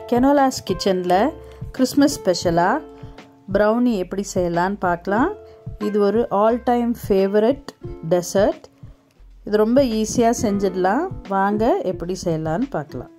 கெனோலாஸ் கிச்சனில் கிறிஸ்மஸ் ஸ்பெஷலாக ப்ரௌனி எப்படி செய்யலான்னு பார்க்கலாம் இது ஒரு ஆல் டைம் ஃபேவரட் டெசர்ட் இது ரொம்ப ஈஸியாக செஞ்சிடலாம் வாங்க எப்படி செய்யலான்னு பார்க்கலாம்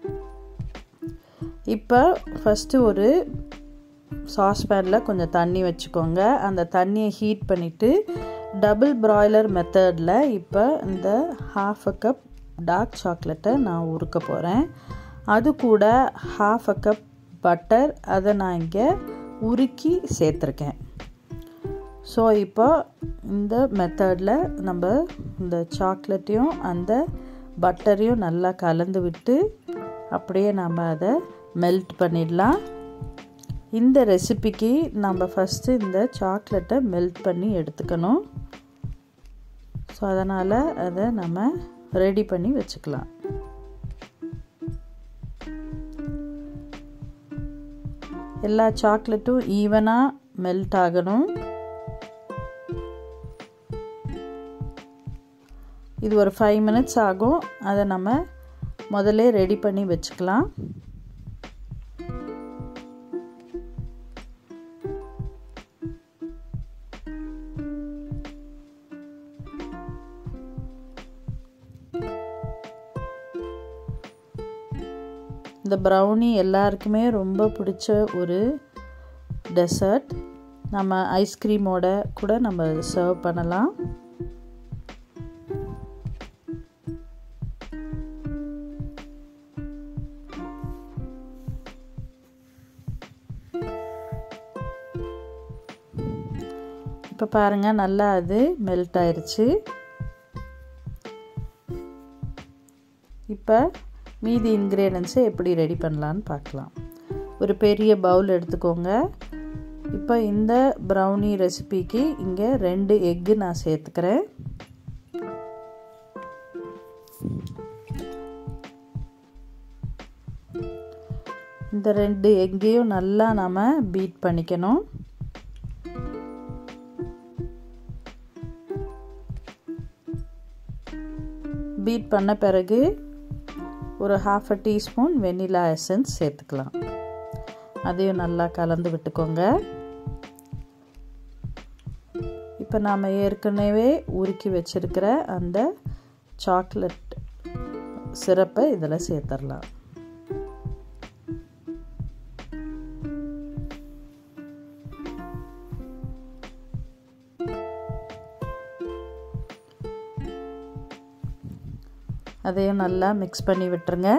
இப்போ ஃபஸ்ட்டு ஒரு சாஸ்பேனில் கொஞ்சம் தண்ணி வச்சுக்கோங்க அந்த தண்ணியை ஹீட் பண்ணிவிட்டு டபுள் ப்ராய்லர் மெத்தடில் இப்போ இந்த ஹாஃப் அ கப் டார்க் சாக்லேட்டை நான் உருக்க போகிறேன் அது கூட ஹாஃப் அ கப் பட்டர் அதை நான் இங்கே உருக்கி சேர்த்துருக்கேன் ஸோ இப்போ இந்த மெத்தடில் நம்ம இந்த சாக்லேட்டையும் அந்த பட்டரையும் நல்லா கலந்து விட்டு அப்படியே நம்ம அதை மெல்ட் பண்ணிடலாம் இந்த ரெசிபிக்கு நம்ம ஃபஸ்ட்டு இந்த சாக்லேட்டை மெல்ட் பண்ணி எடுத்துக்கணும் ஸோ அதனால் அதை நம்ம ரெடி பண்ணி வச்சுக்கலாம் எல்லா சாக்லேட்டும் ஈவனாக மெல்ட் ஆகணும் இது ஒரு ஃபைவ் மினிட்ஸ் ஆகும் அதை நம்ம முதல்ல ரெடி பண்ணி வச்சுக்கலாம் இந்த ப்ரௌனி எல்லாருக்குமே ரொம்ப பிடிச்ச ஒரு டெசர்ட் நம்ம ஐஸ்கிரீமோட கூட நம்ம சர்வ் பண்ணலாம் இப்போ பாருங்கள் நல்லா அது மெல்ட் ஆயிடுச்சு இப்போ மீதி இன்க்ரீடியன்ஸை எப்படி ரெடி பண்ணலான்னு பார்க்கலாம் ஒரு பெரிய பவுல் எடுத்துக்கோங்க இப்போ இந்த ப்ரௌனி ரெசிபிக்கு இங்கே ரெண்டு எக்கு நான் சேர்த்துக்கிறேன் இந்த ரெண்டு எக்கையும் நல்லா நம்ம பீட் பண்ணிக்கணும் பீட் பண்ண பிறகு ஒரு half a teaspoon vanilla essence சேர்த்துக்கலாம் அதையும் நல்லா கலந்து விட்டுக்கோங்க இப்போ நாம் ஏற்கனவே உருக்கி வச்சுருக்கிற அந்த சாக்லேட் சிரப்பை இதில் சேர்த்துடலாம் அதையும் நல்லா மிக்ஸ் பண்ணி விட்டுருங்க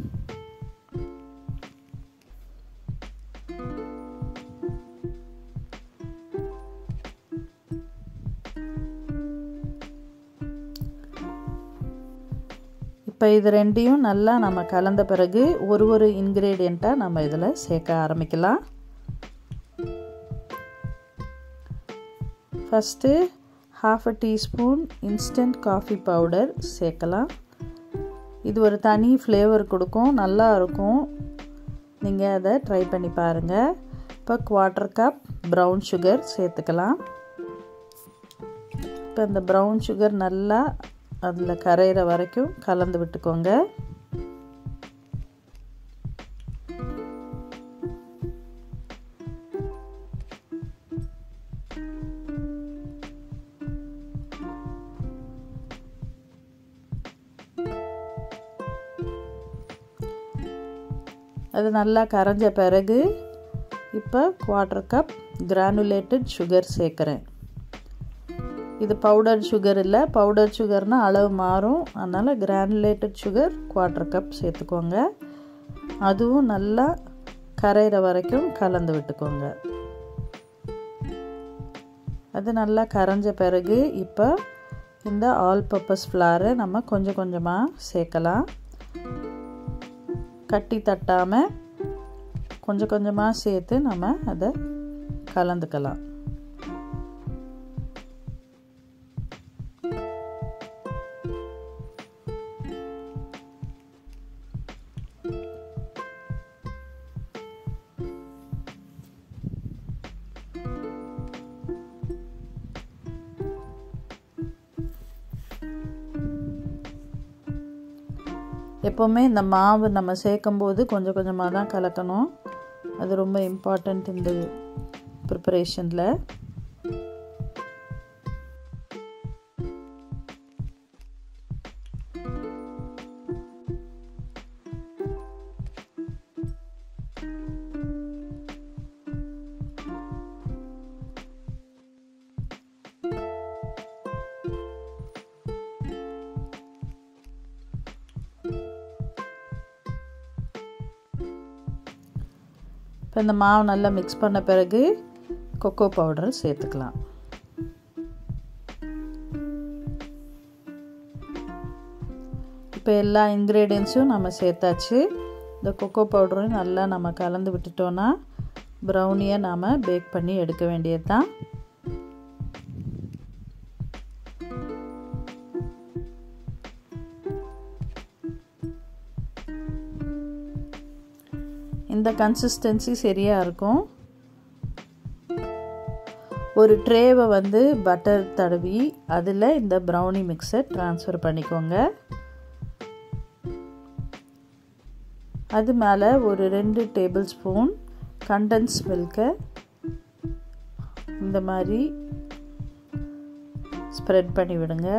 இப்போ இது ரெண்டையும் நல்லா நம்ம கலந்த பிறகு ஒரு ஒரு இன்க்ரீடியண்ட்டாக நம்ம இதில் சேர்க்க ஆரம்பிக்கலாம் first half a teaspoon instant coffee powder சேர்க்கலாம் இது ஒரு தனி ஃப்ளேவர் கொடுக்கும் நல்லா இருக்கும் நீங்கள் அதை ட்ரை பண்ணி பாருங்கள் இப்போ குவார்ட்டர் கப் ப்ரௌன் சுகர் சேர்த்துக்கலாம் இப்போ இந்த ப்ரௌன் சுகர் நல்லா அதில் கரையிற வரைக்கும் கலந்து விட்டுக்கோங்க அது நல்லா கரைஞ்ச பிறகு இப்போ குவார்ட்டர் கப் கிரானுலேட்டட் சுகர் சேர்க்குறேன் இது பவுடர் சுகர் இல்லை பவுடர் சுகர்னால் அளவு மாறும் அதனால் கிரானுலேட்டட் சுகர் குவார்ட்டர் கப் சேர்த்துக்கோங்க அதுவும் நல்லா கரையிற வரைக்கும் கலந்து விட்டுக்கோங்க அது நல்லா கரைஞ்ச பிறகு இப்போ இந்த ஆல் பர்பஸ் ஃப்ளாரை நம்ம கொஞ்சம் கொஞ்சமாக சேர்க்கலாம் கட்டி தட்டாமல் கொஞ்சம் கொஞ்சமாக சேர்த்து நம்ம அதை கலந்துக்கலாம் எப்போவுமே இந்த மாவு நம்ம சேர்க்கும்போது கொஞ்சம் கொஞ்சமாக தான் கலக்கணும் அது ரொம்ப இம்பார்ட்டண்ட் இந்த ப்ரிப்பரேஷனில் இப்போ இந்த மாவு நல்லா மிக்ஸ் பண்ண பிறகு கொக்கோ பவுடர் சேர்த்துக்கலாம் இப்போ எல்லா இன்க்ரீடியன்ஸும் நம்ம சேர்த்தாச்சு இந்த கொக்கோ பவுடரும் நல்லா நம்ம கலந்து விட்டுட்டோன்னா ப்ரௌனியை நாம் பேக் பண்ணி எடுக்க வேண்டியது தான் இந்த கன்சிஸ்டன்சி சரியாக இருக்கும் ஒரு ட்ரேவை வந்து பட்டர் தடவி அதில் இந்த ப்ரௌனி மிக்ஸை ட்ரான்ஸ்ஃபர் பண்ணிக்கோங்க அது மேலே ஒரு ரெண்டு டேபிள் ஸ்பூன் கண்டன்ஸ் மில்கை இந்த மாதிரி ஸ்ப்ரெட் பண்ணி விடுங்க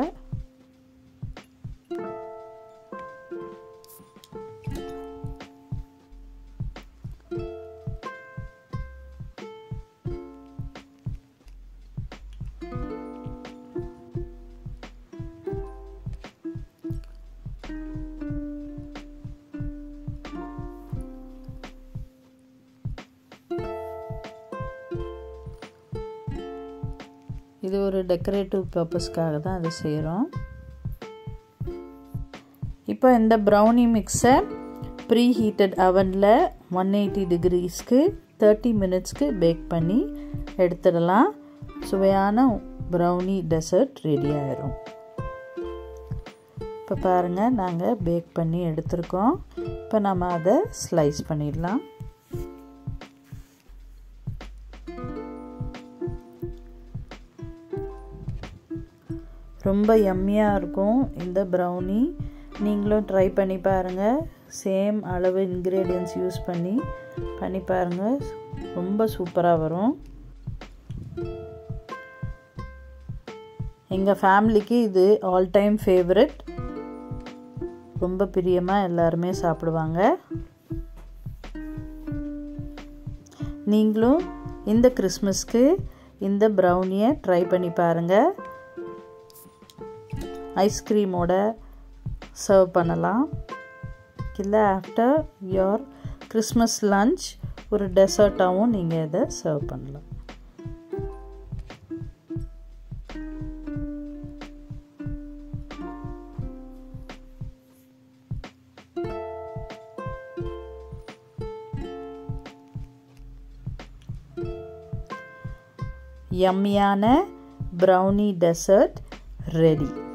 இது ஒரு டெக்கரேட்டிவ் பர்பஸ்க்காக தான் அதை செய்கிறோம் இப்போ இந்த ப்ரௌனி மிக்ஸை preheated oven one eighty டிகிரிஸ்க்கு தேர்ட்டி மினிட்ஸ்க்கு பேக் பண்ணி எடுத்துடலாம் சுவையான ப்ரௌனி டெசர்ட் ரெடி ஆயிரும் இப்போ பாருங்கள் நாங்கள் பேக் பண்ணி எடுத்திருக்கோம் இப்போ நம்ம அதை ஸ்லைஸ் பண்ணிடலாம் ரொம்ப எம்மியாக இருக்கும் இந்த ப்ரௌனி நீங்களும் ட்ரை பண்ணி பாருங்கள் சேம் அளவு இன்க்ரீடியன்ஸ் யூஸ் பண்ணி பண்ணி பாருங்கள் ரொம்ப சூப்பராக வரும் எங்கள் ஃபேமிலிக்கு இது ஆல் டைம் ஃபேவரட் ரொம்ப பிரியமாக எல்லாருமே சாப்பிடுவாங்க நீங்களும் இந்த கிறிஸ்மஸ்க்கு இந்த ப்ரௌனியை ட்ரை பண்ணி பாருங்கள் ஐஸ்கிரீமோட சர்வ் பண்ணலாம் இல்லை ஆஃப்டர் யோர் கிறிஸ்மஸ் லன்ச் ஒரு டெசர்ட்டாகவும் நீங்கள் இதை சர்வ் பண்ணலாம் யம்மியான ப்ரௌனி டெசர்ட் ரெடி